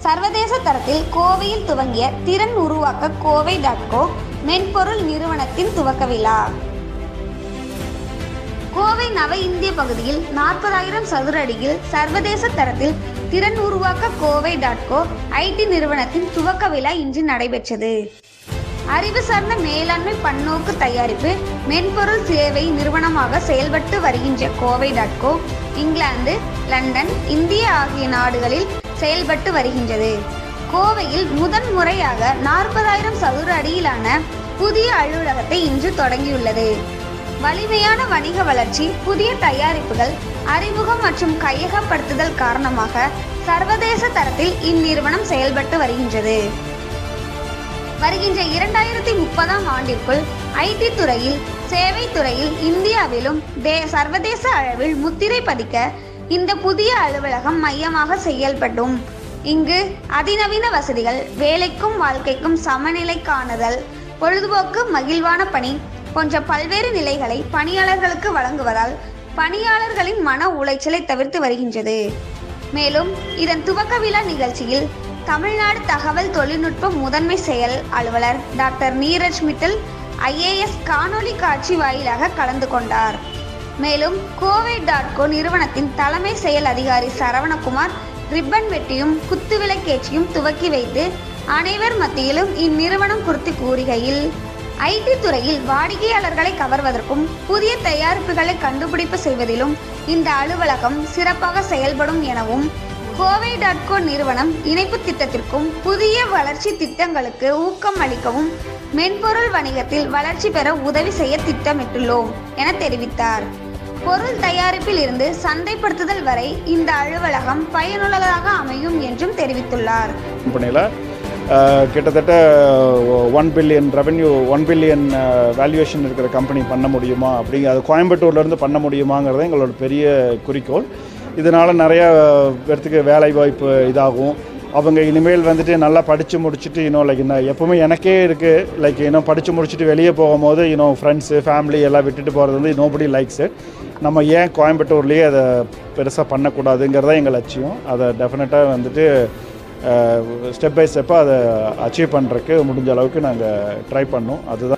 சர்வதேச தரத்தில் கோவையில் துவங்கிய திறன் உருவாக்க கோவை டாட் கோ மென்பொருள் நிறுவனத்தின் துவக்க விழா கோவை நவ இந்திய பகுதியில் நாற்பதாயிரம் சதுர அடியில் சர்வதேச தரத்தில் திறன் உருவாக்க கோவை டாட் கோ ஐடி நிறுவனத்தின் துவக்க விழா இன்று நடைபெற்றது அறிவு சார்ந்த மேலாண்மை பன்னோக்கு தயாரிப்பு மென்பொருள் சேவை நிறுவனமாக செயல்பட்டு வருகின்ற கோவை டாட் கோ இங்கிலாந்து லண்டன் இந்தியா ஆகிய நாடுகளில் செயல்பட்டு வருகின்றது கோவையில் முதன் முறையாக நாற்பதாயிரம் சதுர அடியிலான புதிய அலுவலகத்தை இன்று தொடங்கியுள்ளது வலிமையான வணிக வளர்ச்சி புதிய தயாரிப்புகள் அறிமுகம் மற்றும் கையகப்படுத்துதல் காரணமாக சர்வதேச தரத்தில் இந்நிறுவனம் செயல்பட்டு வருகின்றது வருகின்ற இரண்டாயிரத்தி முப்பதாம் ஆண்டிற்குள் ஐடி துறையில் சேவை துறையில் இந்தியாவிலும் தே சர்வதேச அளவில் முத்திரை பதிக்க இந்த புதிய அலுவலகம் மையமாக செயல்படும் இங்கு அதிநவீன வசதிகள் வேலைக்கும் வாழ்க்கைக்கும் சமநிலை காணுதல் பொழுதுபோக்கு மகிழ்வான பணி போன்ற பல்வேறு நிலைகளை பணியாளர்களுக்கு வழங்குவதால் பணியாளர்களின் மன உளைச்சலை தவிர்த்து வருகின்றது மேலும் இதன் துவக்க விழா நிகழ்ச்சியில் தமிழ்நாடு தகவல் தொழில்நுட்ப முதன்மை செயல் அலுவலர் டாக்டர் நீரஜ் மிட்டல் ஐஏஎஸ் காணொளி காட்சி வாயிலாக கலந்து கொண்டார் மேலும் கோவை டாட் கோ நிறுவனத்தின் தலைமை செயல் அதிகாரி சரவணகுமார் ரிப்பன் வெட்டியும் குத்துவிளக்கேற்றியும் துவக்கி வைத்து அனைவர் மத்தியிலும் இந்நிறுவனம் குறித்து கூறுகையில் ஐடி துறையில் வாடிக்கையாளர்களை கவர்வதற்கும் புதிய தயாரிப்புகளை கண்டுபிடிப்பு செய்வதிலும் இந்த அலுவலகம் சிறப்பாக செயல்படும் எனவும் கோவை டாட் கோ நிறுவனம் இணைப்பு திட்டத்திற்கும் புதிய வளர்ச்சி திட்டங்களுக்கு ஊக்கம் அளிக்கவும் மென்பொருள் வணிகத்தில் வளர்ச்சி பெற உதவி செய்ய திட்டமிட்டுள்ளோம் என தெரிவித்தார் பொருள் தயாரிப்பில் இருந்து சந்தைப்படுத்துதல் வரை இந்த அலுவலகம் பயனுள்ளதாக அமையும் என்றும் தெரிவித்துள்ளார் கம்பெனியில் கிட்டத்தட்ட one billion revenue one billion valuation இருக்கிற கம்பெனி பண்ண முடியுமா அப்படிங்க அது கோயம்புத்தூர்லேருந்து பண்ண முடியுமாங்கிறது எங்களோட பெரிய குறிக்கோள் இதனால் நிறைய பேர்த்துக்கு வேலை வாய்ப்பு இதாகும் அவங்க இனிமேல் வந்துட்டு நல்லா படித்து முடிச்சுட்டு இன்னும் லைக் என்ன எப்போவுமே எனக்கே இருக்குது லைக் இன்னும் படித்து முடிச்சுட்டு வெளியே போகும்போது இன்னும் ஃப்ரெண்ட்ஸு ஃபேமிலி எல்லாம் விட்டுட்டு போகிறது வந்து நோபடி லைக்ஸு நம்ம ஏன் கோயம்புத்தூர்லேயே அதை பெருசாக பண்ணக்கூடாதுங்கிறத எங்கள் லட்சியம் அதை டெஃபினட்டாக வந்துட்டு ஸ்டெப் பை ஸ்டெப்பாக அதை அச்சீவ் பண்ணுறதுக்கு முடிஞ்ச அளவுக்கு நாங்கள் ட்ரை பண்ணோம் அதுதான்